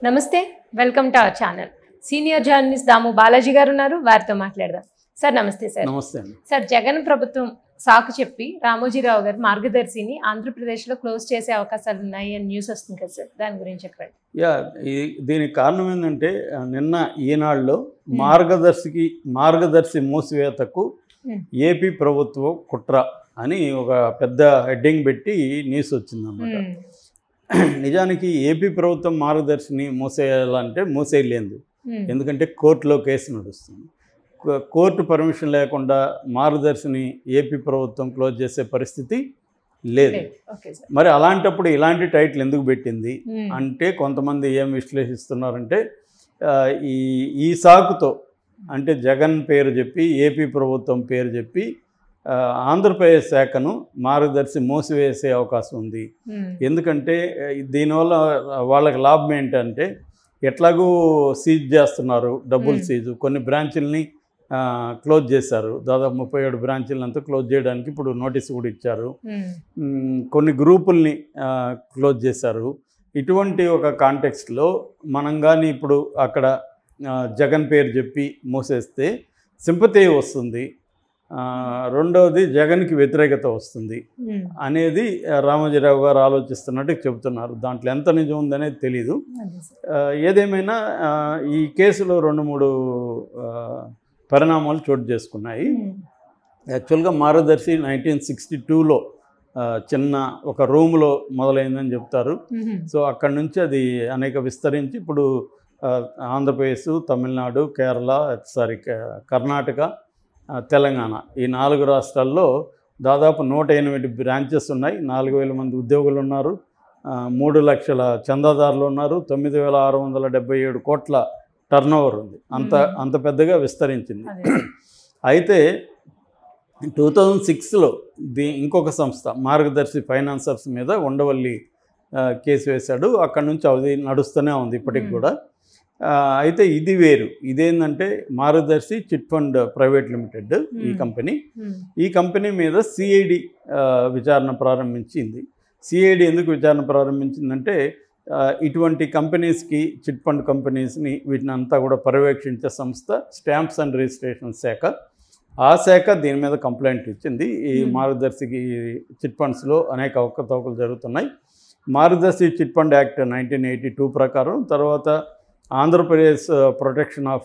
నమస్తే welcome to our channel senior journalist Damu Balaji గారు ఉన్నారు వారితో మాట్లాడదాం సార్ నమస్తే సార్ నమస్తే అండి సార్ జగన్ ప్రభుత్వం సాకు చెప్పి రామోజీరావు గారు మార్గదర్శిని ఆంధ్రప్రదేశ్లో క్లోజ్ చేసే అవకాశాలు ఉన్నాయి అని న్యూస్ వస్తుంది కదా సార్ దాని గురించి చెప్పండి యా ఈ దీనికి కారణం ఏంటంటే ఆ, నిన్న ఈనాడులో మార్గదర్శికి మార్గదర్శి మూసివేతకు Hmm. ఏపీ ప్రభుత్వం కుట్ర అని ఒక పెద్ద హెడ్డింగ్ పెట్టి న్యూస్ వచ్చిందన్నమాట మ్మ్. నిజానికి ఏపీ ప్రభుత్వం మార్గదర్శిని మూసేయాలంటే మూసేయలేదు మ్మ్. ఎందుకంటే కోర్టులో కేసు నడుస్తుంది కో- కోర్టు పర్మిషన్ లేకుండా మార్గదర్శిని ఏపీ ప్రభుత్వం క్లోజ్ చేసే పరిస్థితి లేదు లేదు. ఓకే సార్ మరి అలాంటప్పుడు ఇలాంటి టైటిల్ ఎందుకు పెట్టింది మ్మ్. అంటే కొంతమంది ఏం విశ్లేషిస్తున్నారంటే ఆ, ఈ ఈ సాకుతో అంటే జగన్ పేరు చెప్పి ఏపీ ప్రభుత్వం పేరు చెప్పి ఆ, ఆంధ్రప్రదేశ్ శాఖను మార్గదర్శి మూసివేసే అవకాశం ఉంది మ్మ్. ఎందుకంటే ఆ, దీనివల్ల వాళ్ళకి లాభం ఏంటంటే ఎట్లాగూ సీజ్ చేస్తున్నారు డబ్బులు Hmm. సీజు కొన్ని బ్రాంచుల్ని క్లోజ్ చేశారు దాదాపు ముప్పై ఏడు బ్రాంచులంతా క్లోజ్ చేయడానికి ఇప్పుడు నోటీస్ కూడా ఇచ్చారు మ్మ్. మ్, కొన్ని గ్రూపుల్ని ఆ, క్లోజ్ చేశారు ఇటువంటి ఒక కాంటెక్స్ట్లో మనం కానీ ఇప్పుడు అక్కడ ఆ, జగన్ పేరు చెప్పి మూసేస్తే సింపతి వస్తుంది ఆ, రెండవది జగన్కి వ్యతిరేకత వస్తుంది మ్మ్. అనేది ఆ, రామోజీరావు గారు ఆలోచిస్తున్నట్టు చెబుతున్నారు దాంట్లో ఎంత నిజం ఉందనేది తెలీదు అదే సార్. ఆ, ఏదేమైనా ఆ, ఈ కేసులో రెండు మూడు ఆ, పరిణామాలు చోటు చేసుకున్నాయి మ్మ్. యాక్చువల్గా మార్గదర్శి నైన్టీన్ సిక్స్టీ టూలో చిన్న ఒక రూమ్లో మొదలైందని చెప్తారు మ్మ్. సో అక్కడి నుంచి అది అనేక విస్తరించి ఇప్పుడు ఆ, ఆంధ్రప్రదేశ్ తమిళనాడు కేరళ సారీ క- కర్ణాటక ఆ, తెలంగాణ ఈ నాలుగు రాష్ట్రాల్లో దాదాపు నూట ఎనిమిది బ్రాంచెస్ ఉన్నాయి నాలుగు వేల మంది ఉద్యోగులు ఉన్నారు ఆ, మూడు లక్షల చందాదారులు ఉన్నారు తొమ్మిది వేల ఆరు వందల డెబ్బై ఏడు కోట్ల టర్న్ ఉంది అంత మ్మ్. అంత పెద్దగా విస్తరించింది అదే. అయితే టూ థౌజండ్ సిక్స్లో దీ ఇంకొక సంస్థ మార్గదర్శి ఫైనాన్సర్స్ మీద ఉండవల్లి ఆ, కేసు వేశాడు అక్కడ నుంచి అది నడుస్తూనే ఉంది ఇప్పటికి మ్మ్. కూడా ఆ, అయితే ఇది వేరు ఇదేంటంటే మార్గదర్శి చిట్ ఫండ్ ప్రైవేట్ లిమిటెడ్ ఈ మ్మ్. కంపెనీ మ్మ్. ఈ కంపెనీ మీద సిఐడి విచారణ ప్రారంభించింది సిఐడి ఎందుకు విచారణ ప్రారంభించిందంటే ఆ, ఇటువంటి కంపెనీస్కి చిట్ ఫండ్ కంపెనీస్ని వీటిని అంతా కూడా పర్యవేక్షించే సంస్థ స్టాంప్స్ అండ్ రిజిస్ట్రేషన్ శాఖ ఆ శాఖ దీని మీద కంప్లైంట్ ఇచ్చింది ఈ Hmm. మార్గదర్శికి చిట్ ఫండ్స్లో అనేక అవకతవకలు జరుగుతున్నాయి మార్గదర్శి chit fund act nineteen eighty two ప్రకారం తర్వాత Andhra Pradesh protection of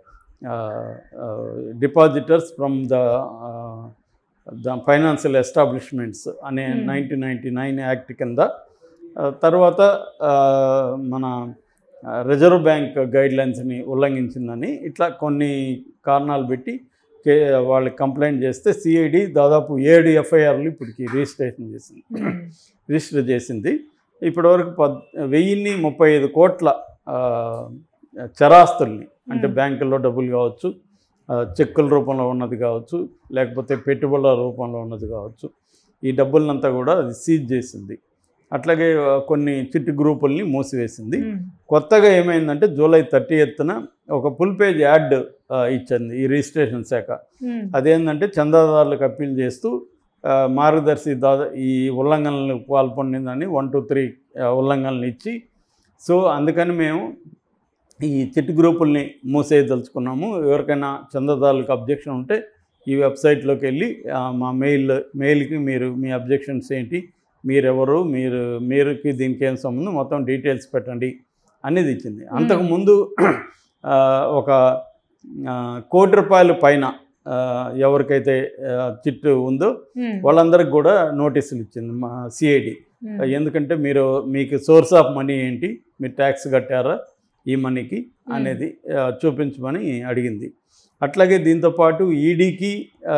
depositors from the the financial establishments అనే Hmm. Nineteen ninety nine act కింద ఆ, తర్వాత ఆ, మన రిజర్వ్ బ్యాంక్ గైడ్లైన్స్ని ఉల్లంఘించిందని ఇట్లా కొన్ని కారణాలు పెట్టి కే వాళ్ళకి కంప్లైంట్ చేస్తే సిఐడి దాదాపు ఏడు ఎఫ్ఐఆర్లు ఇప్పటికి రిజిస్ట్రేషన్ చేసింది మ్మ్. రిజిస్టర్ చేసింది ఇప్పటివరకు పద్ వెయ్యిన్ని ముప్పై ఐదు కోట్ల ఆ, చరాస్తుల్ని అంటే Hmm. బ్యాంకుల్లో డబ్బులు కావచ్చు ఆ, చెక్కుల రూపంలో ఉన్నది కావచ్చు లేకపోతే పెట్టుబడుల రూపంలో ఉన్నది కావచ్చు ఈ డబ్బులనంతా కూడా అది సీజ్ చేసింది అట్లాగే ఆ, కొన్ని చిట్టు గ్రూపుల్ని మూసివేసింది మ్మ్. కొత్తగా ఏమైందంటే జూలై థర్టీ ఎత్తున ఒక ఫుల్ పేజ్ యాడ్ ఆ, ఇచ్చింది ఈ రిజిస్ట్రేషన్ శాఖ మ్మ్. అదేంటంటే చందాదారులకు అప్పీల్ చేస్తూ ఆ, మార్గదర్శి దాదా ఈ ఉల్లంఘనలు పాల్పొందిందని వన్ టూ త్రీ ఉల్లంఘనలు ఇచ్చి సో అందుకని మేము ఈ చిట్ గ్రూపుల్ని మూసేయదలుచుకున్నాము ఎవరికైనా చందాదారులకు అబ్జెక్షన్ ఉంటే ఈ వెబ్సైట్లోకి వెళ్ళి ఆ, మా మెయిల్ మెయిల్కి మీరు మీ అబ్జెక్షన్స్ ఏంటి మీరెవరు మీరు మీరుకి దీనికి ఏం సంబంధం మొత్తం డీటెయిల్స్ పెట్టండి అనేది ఇచ్చింది అంతకుముందు ఆ, ఒక ఆ, కోటి రూపాయల పైన ఆ, ఎవరికైతే ఆ, చిట్టు ఉందో మ్మ్. వాళ్ళందరికి కూడా నోటీసులు ఇచ్చింది మా సిఐడి మ్మ్. ఎందుకంటే మీరు మీకు సోర్స్ ఆఫ్ మనీ ఏంటి మీరు ట్యాక్స్ కట్టారా ఈ మనీకి అనేది ఆ, చూపించమని అడిగింది అట్లాగే దీంతోపాటు ఈడీకి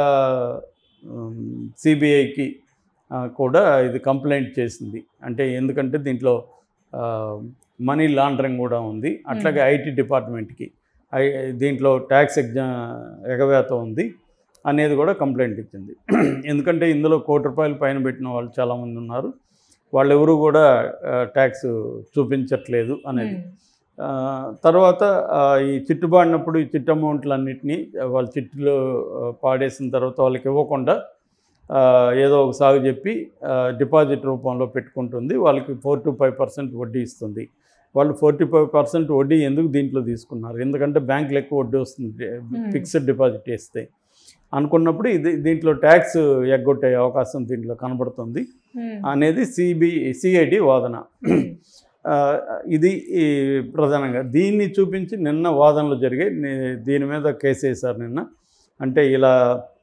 సిబిఐకి కూడా ఇది కంప్లైంట్ చేసింది అంటే ఎందుకంటే దీంట్లో మనీ లాండరింగ్ కూడా ఉంది అట్లాగే ఐటీ డిపార్ట్మెంట్కి ఐ దీంట్లో ట్యాక్స్ ఎగ్జా ఎగవేత ఉంది అనేది కూడా కంప్లైంట్ ఇచ్చింది ఎందుకంటే ఇందులో కోటి రూపాయలు పైన పెట్టిన వాళ్ళు చాలామంది ఉన్నారు వాళ్ళు ఎవరు కూడా ట్యాక్స్ చూపించట్లేదు అనేది మ్మ్. ఆ, తర్వాత ఆ, ఈ చిట్టుబాడినప్పుడు ఈ చిట్టు అమౌంట్లన్నింటినీ వాళ్ళ చిట్టులో ఆ, పాడేసిన తర్వాత వాళ్ళకి ఇవ్వకుండా ఆ, ఏదో ఒక సాగు చెప్పి ఆ, డిపాజిట్ రూపంలో పెట్టుకుంటుంది వాళ్ళకి ఫోర్ టు ఫైవ్ పర్సెంట్ వడ్డీ ఇస్తుంది వాళ్ళు ఫార్టీ ఫైవ్ పర్సెంట్ వడ్డీ ఎందుకు దీంట్లో తీసుకున్నారు ఎందుకంటే బ్యాంకులు ఎక్కువ వడ్డీ వస్తుంది ఫిక్స్డ్ డిపాజిట్ చేస్తే అనుకున్నప్పుడు ఇది దీంట్లో ట్యాక్స్ ఎగ్గొట్టే అవకాశం దీంట్లో కనబడుతుంది ఉమ్. అనేది సిబి సిఐడి వాదన ఆ, ఇది ఈ ప్రధానంగా దీన్ని చూపించి నిన్న వాదనలు జరిగాయి నే- దీని మీద కేసు వేశారు నిన్న అంటే ఇలా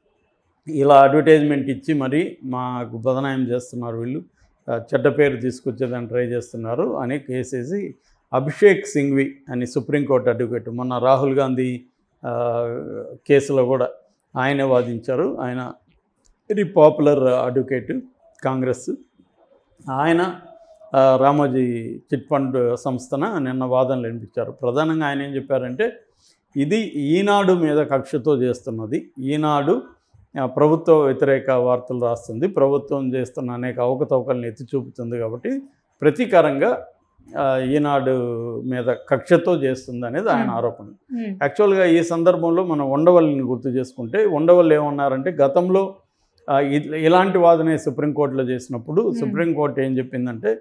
ఇలా అడ్వర్టైజ్మెంట్ ఇచ్చి మరి మాకు బదనాయం చేస్తున్నారు వీళ్ళు ఆ, చెడ్డ పేరు తీసుకొచ్చేదాన్ని ట్రై చేస్తున్నారు అని కేసేసి అభిషేక్ సింఘ్వి అని సుప్రీంకోర్టు అడ్వకేట్ మొన్న రాహుల్ గాంధీ ఆ, కేసులో కూడా ఆయనే వాదించారు ఆయన వెరీ పాపులర్ అడ్వకేట్ కాంగ్రెస్ ఆయన ఆ, రామోజీ చిట్ ఫండ్ సంస్థన నిన్న వాదనలు వినిపించారు ప్రధానంగా ఆయన ఏం చెప్పారంటే ఇది ఈనాడు మీద కక్షతో చేస్తున్నది ఈనాడు ఆ, ప్రభుత్వ వ్యతిరేక వార్తలు రాస్తుంది ప్రభుత్వం చేస్తున్న అనేక అవకతవకలను ఎత్తి చూపుతుంది కాబట్టి ప్రతీకారంగా ఆ, ఈనాడు మీద కక్షతో చేస్తుంది అనేది ఆయన Hmm. ఆరోపణ ఉమ్. యాక్చువల్గా ఈ సందర్భంలో మనం ఉండవల్లిని గుర్తు చేసుకుంటే ఉండవల్లి ఏమన్నారంటే గతంలో ఆ, ఇ- ఇలాంటి వాదనే సుప్రీంకోర్టులో చేసినప్పుడు Hmm. సుప్రీంకోర్టు ఏం చెప్పిందంటే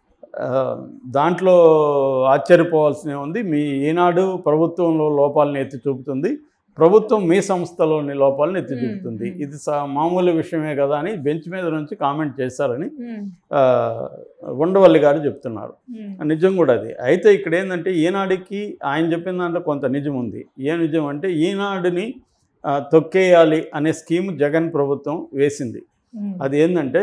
ఆ, దాంట్లో ఆశ్చర్యపోవాల్సిన ఉంది మీ ఈనాడు ప్రభుత్వంలో లోపాలను ఎత్తి చూపుతుంది ప్రభుత్వం మీ సంస్థలోని లోపాలను ఎత్తి Hmm. చూపుతుంది Hmm. ఇది సా మామూలు విషయమే కదా అని బెంచ్ మీద నుంచి కామెంట్ చేశారని ఉమ్. ఆ, ఉండవల్లి గారు చెప్తున్నారు ఉమ్. నిజం కూడా అది అయితే ఇక్కడ ఏంటంటే ఈనాడుకి ఆయన చెప్పిన దాంట్లో కొంత నిజం ఉంది ఏ నిజం అంటే ఈనాడుని ఆ, తొక్కేయాలి అనే స్కీమ్ జగన్ ప్రభుత్వం వేసింది ఉమ్. అది ఏంటంటే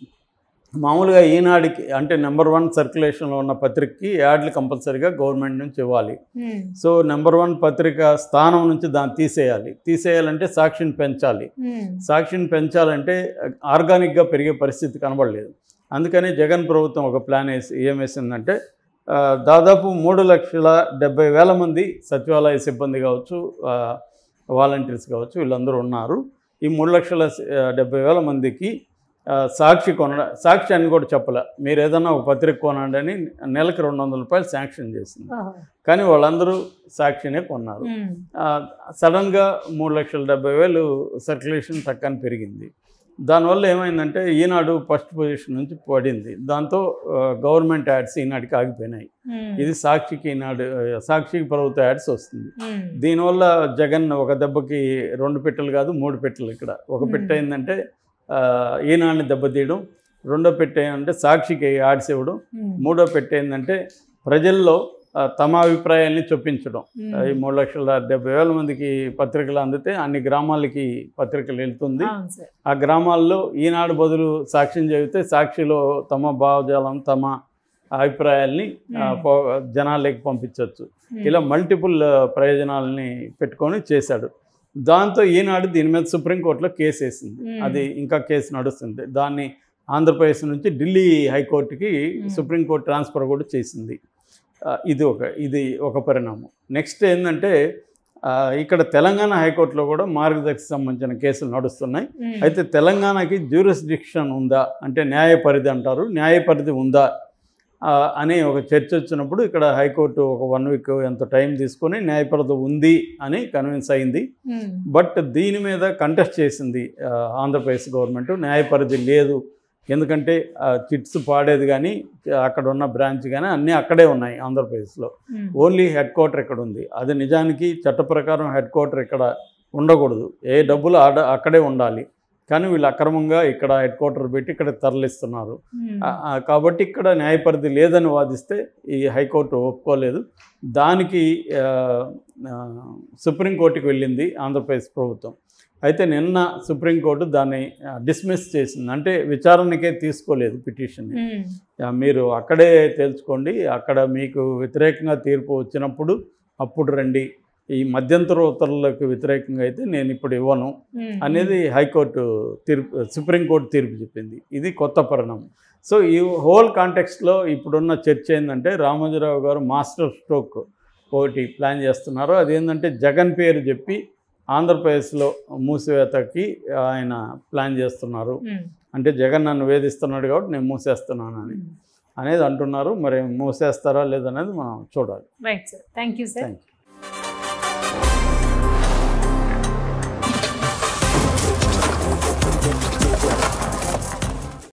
మామూలుగా ఈనాడుకి అంటే నెంబర్ వన్ సర్క్యులేషన్లో ఉన్న పత్రికకి యాడ్లు కంపల్సరీగా గవర్నమెంట్ నుంచి ఇవ్వాలి ఉమ్. సో నెంబర్ వన్ పత్రిక స్థానం నుంచి దాన్ని తీసేయాలి తీసేయాలంటే సాక్షిని పెంచాలి ఉమ్. సాక్షిని పెంచాలంటే ఆర్గానిక్గా పెరిగే పరిస్థితి కనబడలేదు అందుకని జగన్ ప్రభుత్వం ఒక ప్లాన్ వేసి ఏం వేసిందంటే ఆ, దాదాపు మూడు లక్షల డెబ్బై వేల మంది సచివాలయ సిబ్బంది కావచ్చు ఆ, వాలంటీర్స్ కావచ్చు వీళ్ళందరూ ఉన్నారు ఈ మూడు లక్షల ఆ, డెబ్బై వేల మందికి ఆ, సాక్షి కొన సాక్షి అని కూడా చెప్పలే మీరు ఏదన్నా ఒక పత్రిక కొనండి అని నెలకి రెండు వందల రూపాయలు శాంక్షన్ చేసింది ఓహో. కానీ వాళ్ళందరూ సాక్షినే కొన్నారు ఉమ్. ఆ, సడన్గా మూడు లక్షల డెబ్బై వేలు సర్క్యులేషన్ టక్కని పెరిగింది దానివల్ల ఏమైందంటే ఈనాడు ఫస్ట్ పొజిషన్ నుంచి పడింది దాంతో ఆ, గవర్నమెంట్ యాడ్స్ ఈనాటికి ఆగిపోయినాయి ఉమ్. ఇది సాక్షికి ఈనాడు ఆ, సాక్షికి ప్రభుత్వ యాడ్స్ వస్తుంది ఉమ్. దీనివల్ల జగన్ ఒక దెబ్బకి రెండు పెట్టెలు కాదు మూడు పెట్టెలు ఇక్కడ ఒక పెట్టె Hmm. ఏంటంటే ఆ, ఈనాడిని దెబ్బతీయడం రెండో పెట్టె ఏంటంటే సాక్షికి యాడ్స్ ఇవ్వడం ఉమ్. మూడో పెట్టె ఏంటంటే ప్రజల్లో ఆ, తమ అభిప్రాయాల్ని చొప్పించడం ఉమ్. ఈ మూడు లక్షల డెబ్బై వేల మందికి పత్రికలు అందితే అన్ని గ్రామాలకి పత్రికలు వెళ్తుంది అవును సార్ ఆ గ్రామాల్లో ఈనాడు బదులు సాక్ష్యం చెబితే సాక్షిలో తమ భావజాలం తమ అభిప్రాయాల్ని ఆ, Hmm. పో- జనాలకి పంపించవచ్చు ఉమ్. ఇలా మల్టిపుల్ ప్రయోజనాలని పెట్టుకొని చేశాడు దాంతో ఈనాడు దీని మీద సుప్రీంకోర్టులో కేసు వేసింది Hmm. అది ఇంకా కేసు నడుస్తుంది దాన్ని ఆంధ్రప్రదేశ్ నుంచి ఢిల్లీ హైకోర్టుకి Hmm. సుప్రీంకోర్టు ట్రాన్స్ఫర్ కూడా చేసింది ఆ, ఇది ఒక ఇది ఒక పరిణామం నెక్స్ట్ ఏంటంటే ఆ, ఇక్కడ తెలంగాణ హైకోర్టులో కూడా మార్గదర్శి సంబంధించిన కేసులు నడుస్తున్నాయి ఉమ్. అయితే తెలంగాణకి జ్యూరిస్డిక్షన్ ఉందా అంటే న్యాయ పరిధి అంటారు న్యాయ పరిధి ఉందా ఆ, అనే ఒక చర్చ వచ్చినప్పుడు ఇక్కడ హైకోర్టు ఒక వన్ వీక్ ఎంత టైం తీసుకొని న్యాయ పరిధి ఉంది అని కన్విన్స్ అయింది ఉమ్. బట్ దీని మీద కంటెస్ట్ చేసింది ఆ, ఆంధ్రప్రదేశ్ గవర్నమెంట్ న్యాయ పరిధి లేదు ఎందుకంటే ఆ, చిట్స్ పాడేది కానీ అక్కడ ఉన్న బ్రాంచ్ కానీ అన్నీ అక్కడే ఉన్నాయి ఆంధ్రప్రదేశ్లో ఉమ్. ఓన్లీ హెడ్ క్వార్టర్ ఇక్కడ ఉంది అది నిజానికి చట్ట ప్రకారం హెడ్ క్వార్టర్ ఇక్కడ ఉండకూడదు ఏ డబ్బులు ఆడ అక్కడే ఉండాలి కానీ వీళ్ళు అక్రమంగా ఇక్కడ హెడ్ క్వార్టర్ పెట్టి ఇక్కడ తరలిస్తున్నారు ఉమ్. ఆ, ఆ, కాబట్టి ఇక్కడ న్యాయపరిధి లేదని వాదిస్తే ఈ హైకోర్టు ఒప్పుకోలేదు దానికి ఆ, ఆ, సుప్రీంకోర్టుకి వెళ్ళింది ఆంధ్రప్రదేశ్ ప్రభుత్వం అయితే నిన్న సుప్రీంకోర్టు దాన్ని డిస్మిస్ చేసింది అంటే విచారణకే తీసుకోలేదు పిటిషన్ ఉమ్. ఆ, మీరు అక్కడే తేల్చుకోండి అక్కడ మీకు వ్యతిరేకంగా తీర్పు వచ్చినప్పుడు అప్పుడు రండి ఈ మధ్యంతర ఉత్తర్వులకు వ్యతిరేకంగా అయితే నేను ఇప్పుడు ఇవ్వను ఉమ్. అనేది హైకోర్టు తీర్పు సుప్రీంకోర్టు తీర్పు చెప్పింది ఇది కొత్త పరిణామం సో ఈ హోల్ కాంటెక్స్ట్లో ఇప్పుడున్న చర్చ ఏంటంటే రామోజీరావు గారు మాస్టర్ స్ట్రోక్ ఒకటి ప్లాన్ చేస్తున్నారు అదేంటంటే జగన్ పేరు చెప్పి ఆంధ్రప్రదేశ్లో మూసివేతకి ఆయన ప్లాన్ చేస్తున్నారు ఉమ్. అంటే జగన్ నన్ను వేధిస్తున్నాడు కాబట్టి నేను మూసేస్తున్నాను అని ఉమ్. అనేది అంటున్నారు మరి మూసేస్తారా లేదనేది మనం చూడాలి right sir thank you sir thank you